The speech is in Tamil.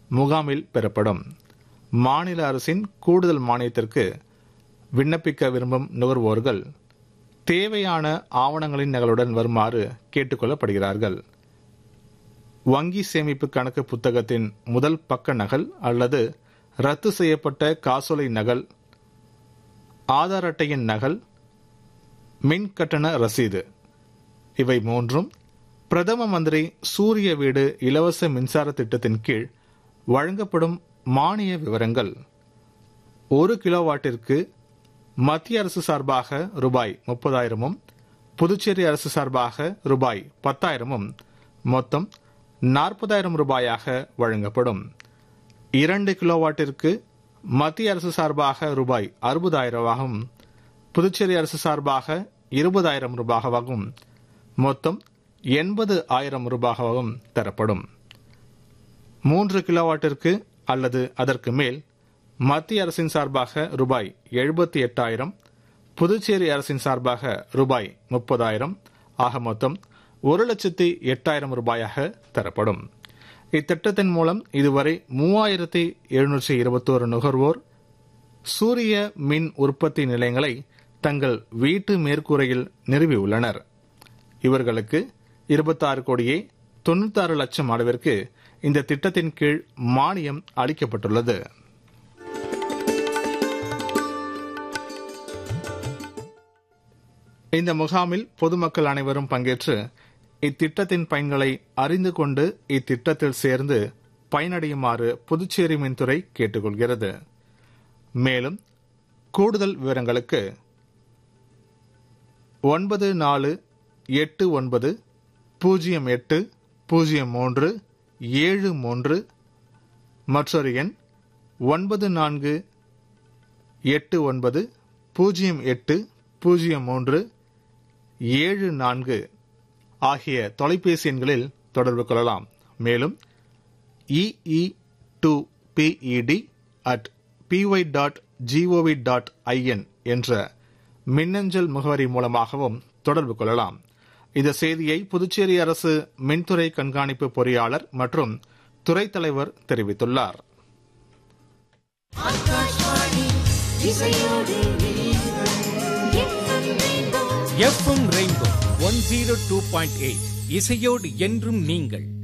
முகாமில் பெறப்படும் மாநில அரசின் கூடுதல் மானியத்திற்கு விண்ணப்பிக்க விரும்பும் நுகர்வோர்கள் தேவையான ஆவணங்களின் நகலுடன் வருமாறு கேட்டுக்கொள்ளப்படுகிறார்கள் வங்கி சேமிப்பு கணக்கு புத்தகத்தின் முதல் பக்க நகல் அல்லது ரத்து செய்யப்பட்ட காசோலை நகல் ஆதார் அட்டையின் நகல் மின் கட்டண ரசீது இவை மூன்றும் பிரதம மந்திரி சூரிய வீடு இலவச மின்சார திட்டத்தின் கீழ் வழங்கப்படும் மானிய விவரங்கள் ஒரு கிலோவாட்டிற்கு மத்திய அரசு சார்பாக ரூபாய் முப்பதாயிரமும் புதுச்சேரி அரசு சார்பாக ரூபாய் பத்தாயிரமும் மொத்தம் நாற்பதாயிரம் ரூபாயாக வழங்கப்படும் இரண்டு கிலோவாட்டிற்கு மத்திய அரசு சார்பாக ரூபாய் அறுபதாயிரமாகவும் புதுச்சேரி அரசு சார்பாக இருபதாயிரம் ரூபாகவும் மொத்தம் எண்பது ஆயிரம் ரூபாகவும் தரப்படும் மூன்று கிலோவாட்டிற்கு அல்லது அதற்கு மேல் மத்திய அரசின் சார்பாக ரூபாய் எழுபத்தி எட்டாயிரம் புதுச்சேரி அரசின் சார்பாக ரூபாய் முப்பதாயிரம் ஆக மொத்தம் ஒரு லட்சத்தி எட்டாயிரம் ரூபாயாக தரப்படும் இத்திட்டத்தின் மூலம் இதுவரை மூவாயிரத்தி எழுநூற்றி இருபத்தோரு நுகர்வோர் சூரிய மின் உற்பத்தி நிலையங்களை தங்கள் வீட்டு மேற்கூரையில் நிறுவியுள்ளனர் இவர்களுக்கு இருபத்தாறு கோடியே தொண்ணூத்தாறு லட்சம் அளவிற்கு இந்த திட்டத்தின் கீழ் மானியம் அளிக்கப்பட்டுள்ளது இந்த முகாமில் பொதுமக்கள் அனைவரும் பங்கேற்று இத்திட்டத்தின் பயன்களை அறிந்து கொண்டு இத்திட்டத்தில் சேர்ந்து பயனடையுமாறு புதுச்சேரி மின்துறை கேட்டுக்கொள்கிறது மேலும் கூடுதல் விவரங்களுக்கு ஒன்பது நாலு எட்டு ஒன்பது பூஜ்ஜியம் எட்டு பூஜ்ஜியம் மூன்று ஏழு மூன்று மற்றொரு எண் ஒன்பது நான்கு எட்டு ஒன்பது பூஜ்ஜியம் எட்டு பூஜ்ஜியம் மூன்று ஏழு நான்கு ஆகிய தொலைபேசி எண்களில் தொடர்பு கொள்ளலாம் மேலும் E E two P E T at P Y dot G O V dot I N என்ற மின்னஞ்சல் முகவரி மூலமாகவும் தொடர்பு கொள்ளலாம் இந்த செய்தியை புதுச்சேரி அரசு மின்துறை கண்காணிப்பு பொறியாளர் மற்றும் துறை தலைவர் தெரிவித்துள்ளார் FM rainbow one zero two point eight இசையோடு என்றும் நீங்கள்